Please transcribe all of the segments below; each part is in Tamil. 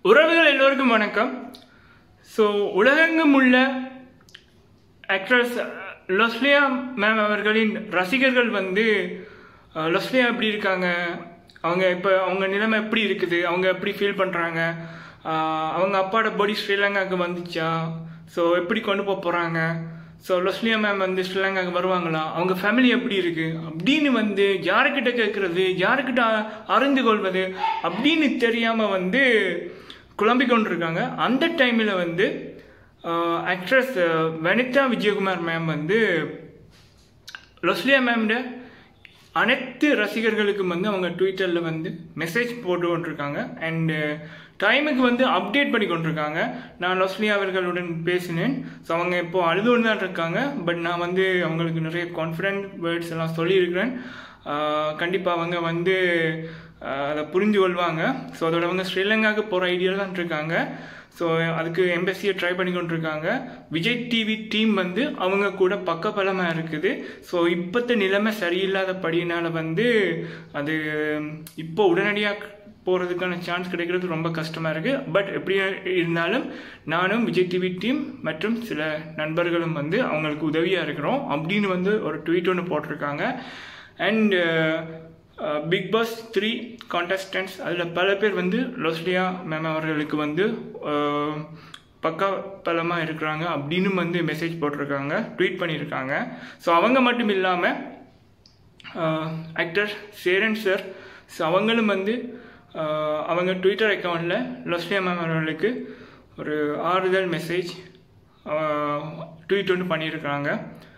உறவுகள் எல்லோருக்கும் வணக்கம் ஸோ உலகெங்கும் உள்ள ஆக்ட்ரஸ் லொஸ்லியா மேம் அவர்களின் ரசிகர்கள் வந்து அஹ், லொஸ்லியா எப்படி இருக்காங்க அவங்க இப்போ அவங்க நிலைமை எப்படி இருக்குது அவங்க எப்படி ஃபீல் பண்ணுறாங்க அவங்க அப்பாவோட பாடி ஸ்ரீலங்காவுக்கு வந்துச்சா ஸோ எப்படி கொண்டு போக போகிறாங்க ஸோ லொஸ்லியா மேம் வந்து ஸ்ரீலங்காவுக்கு வருவாங்களா அவங்க ஃபேமிலி எப்படி இருக்கு அப்படின்னு வந்து யாருக்கிட்ட கேட்கறது யாருக்கிட்ட அ- அறிந்து கொள்வது அப்படின்னு தெரியாமல் வந்து குழம்பிக் கொண்டிருக்காங்க அந்த டைமில் வந்து ஆக்ட்ரஸ் வனிதா விஜயகுமார் மேம் வந்து லொஸ்லியா மேம்ட அனைத்து ரசிகர்களுக்கும் வந்து அவங்க ட்விட்டரில் வந்து மெசேஜ் போட்டு கொண்டிருக்காங்க அண்டு டைமுக்கு வந்து அப்டேட் பண்ணி கொண்டிருக்காங்க நான் லொஸ்லியா அவர்களுடன் பேசினேன் ஸோ அவங்க இப்போ அழுதுன்னு தான் இருக்காங்க பட் நான் வந்து அவங்களுக்கு நிறைய கான்ஃபிடென்ட் வேர்ட்ஸ் எல்லாம் சொல்லியிருக்கிறேன் கண்டிப்பாக அவங்க வந்து ஆஹ், அதை புரிஞ்சு கொள்வாங்க ஸோ அதோட அவங்க ஸ்ரீலங்காவுக்கு போகிற ஐடியாவில் தான் இருக்காங்க ஸோ அதுக்கு எம்பசியை ட்ரை பண்ணி கொண்டிருக்காங்க விஜய் டிவி டீம் வந்து அவங்க கூட பக்கபலமாக இருக்குது ஸோ இப்போத்த நிலைமை சரியில்லாதபடியினால வந்து அது இப்போ உடனடியாக போகிறதுக்கான சான்ஸ் கிடைக்கிறது ரொம்ப கஷ்டமாக இருக்குது பட் எப்படி இருந்தாலும் நானும் விஜய் டிவி டீம் மற்றும் சில நண்பர்களும் வந்து அவங்களுக்கு உதவியாக இருக்கிறோம் அப்படின்னு வந்து ஒரு ட்வீட் ஒன்று போட்டிருக்காங்க and Bigg Boss three contestants அதில் பல பேர் வந்து லோஸ்லியா மேம் அவர்களுக்கு வந்து அஹ், பக்கா பலமாக இருக்கிறாங்க அப்படின்னு வந்து மெசேஜ் போட்டிருக்காங்க ட்வீட் பண்ணியிருக்காங்க ஸோ அவங்க மட்டும் இல்லாமல் ஆக்டர் சேரன் சார் ஸோ அவங்களும் வந்து ஆஹ், அவங்க ட்விட்டர் அக்கௌண்ட்டில் லொஸ்லியா மேம் அவர்களுக்கு ஒரு ஆறுதல் மெசேஜ் ட்வீட் ஒன்று பண்ணியிருக்காங்க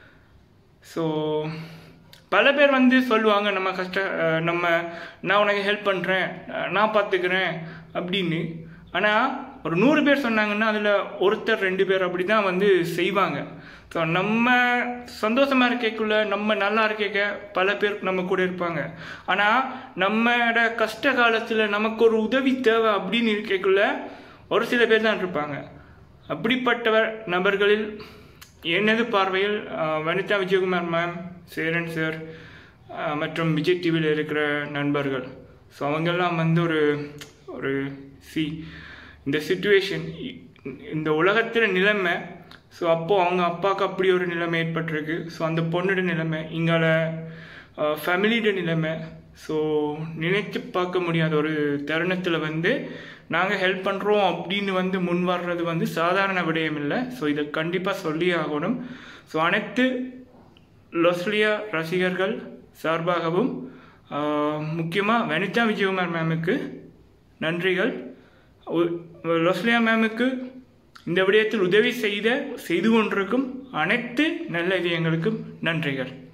ஸோ பல பேர் வந்து சொல்லுவாங்க நம்ம கஷ்ட அஹ், நம்ம நான் உனக்கு ஹெல்ப் பண்ணுறேன் நான் பார்த்துக்கிறேன் அப்படின்னு ஆனால் ஒரு நூறு பேர் சொன்னாங்கன்னா அதில் ஒருத்தர் ரெண்டு பேர் அப்படி தான் வந்து செய்வாங்க ஸோ நம்ம சந்தோஷமாக இருக்கக்குள்ள நம்ம நல்லா இருக்க பல பேர் நம்ம கூட இருப்பாங்க ஆனால் நம்மளோட கஷ்ட காலத்தில் நமக்கு ஒரு உதவி தேவை அப்படின்னு இருக்கக்குள்ள ஒரு சில பேர் தான் இருப்பாங்க அப்படிப்பட்டவர் நபர்களில் எனது பார்வையில் அஹ், வனிதா விஜயகுமார் மேம் சேரன் சார் அஹ், மற்றும் விஜய் டிவியில் இருக்கிற நண்பர்கள் ஸோ அவங்கெல்லாம் வந்து ஒரு ஒரு சி இந்த சுச்சுவேஷன் இந்த உலகத்தில் நிலைமை ஸோ அப்போது அவங்க அப்பாவுக்கு அப்படி ஒரு நிலைமை ஏற்பட்டிருக்கு ஸோ அந்த பொண்ணோட நிலைமை இங்கால ஃபேமிலியோட நிலைமை ஸோ நினைத்து பார்க்க முடியாத ஒரு தருணத்தில் வந்து நாங்கள் ஹெல்ப் பண்ணுறோம் அப்படின்னு வந்து முன் வர்றது வந்து சாதாரண விடயம் இல்லை ஸோ இதை கண்டிப்பாக சொல்லி ஆகணும் ஸோ அனைத்து லொஸ்லியா ரசிகர்கள் சார்பாகவும் முக்கியமாக வனிதா விஜயகுமார் மேமுக்கு நன்றிகள் உ- லொஸ்லியா மேமுக்கு இந்த விடயத்தில் உதவி செய்த செய்து கொண்டிருக்கும் அனைத்து நல்ல இதயங்களுக்கும் நன்றிகள்